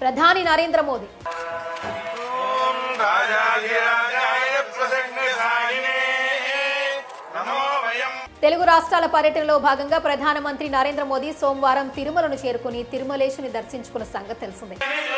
ప్రధాని నరేంద్ర మోదీ ఓం రాజాధిరాజాయ ప్రసన్నసాయినే నమో వయం తెలుగు రాష్ట్రాల పర్యటనలో భాగంగా ప్రధానమంత్రి నరేంద్ర మోదీ సోమవారం తిరుమలను చేరుకుని తిరుమలేశుని దర్శించుకున్న సంగతి తెలిసిందే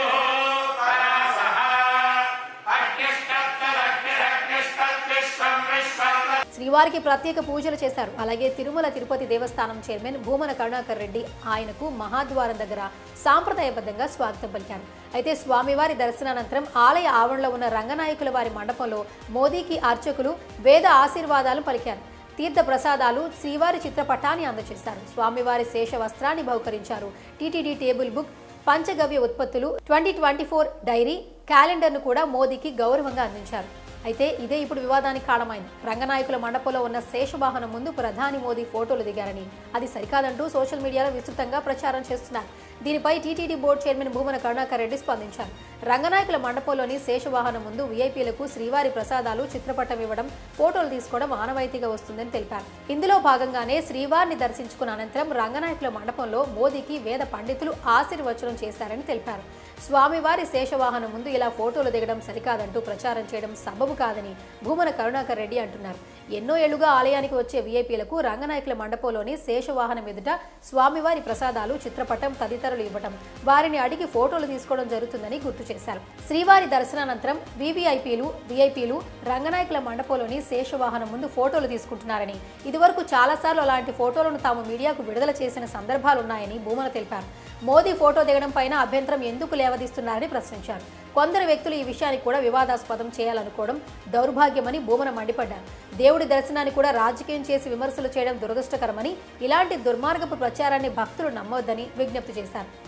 శ్రీవారికి ప్రత్యేక పూజలు చేశారు అలాగే తిరుమల తిరుపతి దేవస్థానం చైర్మన్ భూమన కరుణాకర్ రెడ్డి ఆయనకు మహాద్వారం దగ్గర సాంప్రదాయబద్ధంగా స్వాగతం పలికారు అయితే స్వామివారి దర్శనానంతరం ఆలయ ఆవరణలో ఉన్న రంగనాయకుల వారి మండపంలో మోదీకి అర్చకులు వేద ఆశీర్వాదాలు పలికారు తీర్థ ప్రసాదాలు శ్రీవారి చిత్రపటాన్ని అందజేశారు స్వామివారి శేష వస్త్రాన్ని బహుకరించారు టీటీడీ టేబుల్ బుక్ పంచగవ్య ఉత్పత్తులు ట్వంటీ ట్వంటీ ఫోర్ డైరీ క్యాలెండర్ను కూడా మోదీకి గౌరవంగా అందించారు అయితే ఇదే ఇప్పుడు వివాదానికి కారణమైంది రంగనాయకుల మండపంలో ఉన్న శేషవాహనం ముందు ప్రధాని మోదీ ఫోటోలు దిగారని అది సరికాదంటూ సోషల్ మీడియాలో విస్తృతంగా ప్రచారం చేస్తున్నారు దీనిపై TTD board chairman Bhumana Karunakar Reddy స్పందించారు రంగనాయకుల మండపంలోని శేషవాహనం ముందు వీఐపీలకు శ్రీవారి ప్రసాదాలు చిత్రపటం ఇవ్వడం ఫోటోలు తీసుకోవడం ఆనవాయితీగా వస్తుందని తెలిపారు ఇందులో భాగంగానే శ్రీవారిని దర్శించుకున్న అనంతరం రంగనాయకుల మండపంలో మోదీకి వేద పండితులు ఆశీర్వచనం చేశారని తెలిపారు స్వామివారి శేషవాహనం ముందు ఇలా ఫోటోలు దిగడం సరికాదంటూ ప్రచారం చేయడం సబబు కాదని భూమన కరుణాకర్ రెడ్డి అంటున్నారు ఎన్నో ఏళ్లుగా ఆలయానికి వచ్చే వీఐపీలకు రంగనాయకుల మండపంలోని శేషవాహనం ఎదుట స్వామివారి ప్రసాదాలు చిత్రపటం తదితరులు ఇవ్వటం వారిని అడిగి ఫోటోలు తీసుకోవడం జరుగుతుందని గుర్తు చేశారు శ్రీవారి దర్శనానంతరం వీవీఐపీలు వీఐపీలు రంగనాయకుల మండపంలోని శేషవాహనం ముందు ఫోటోలు తీసుకుంటున్నారని ఇదివరకు చాలాసార్లు అలాంటి ఫోటోలను తాము మీడియాకు విడుదల చేసిన సందర్భాలున్నాయని భూమన తెలిపారు మోదీ ఫోటో దిగడం పైన అభ్యంతరం ఎందుకు లేవదీస్తున్నారని ప్రశ్నించారు కొందరు వ్యక్తులు ఈ విషయాన్ని కూడా వివాదాస్పదం చేయాలనుకోవడం దౌర్భాగ్యమని భూమన మండిపడ్డారు దేవుడి దర్శనాన్ని కూడా రాజకీయం చేసి విమర్శలు చేయడం దురదృష్టకరమని ఇలాంటి దుర్మార్గపు ప్రచారాన్ని భక్తులు నమ్మవద్దని విజ్ఞప్తి చేశారు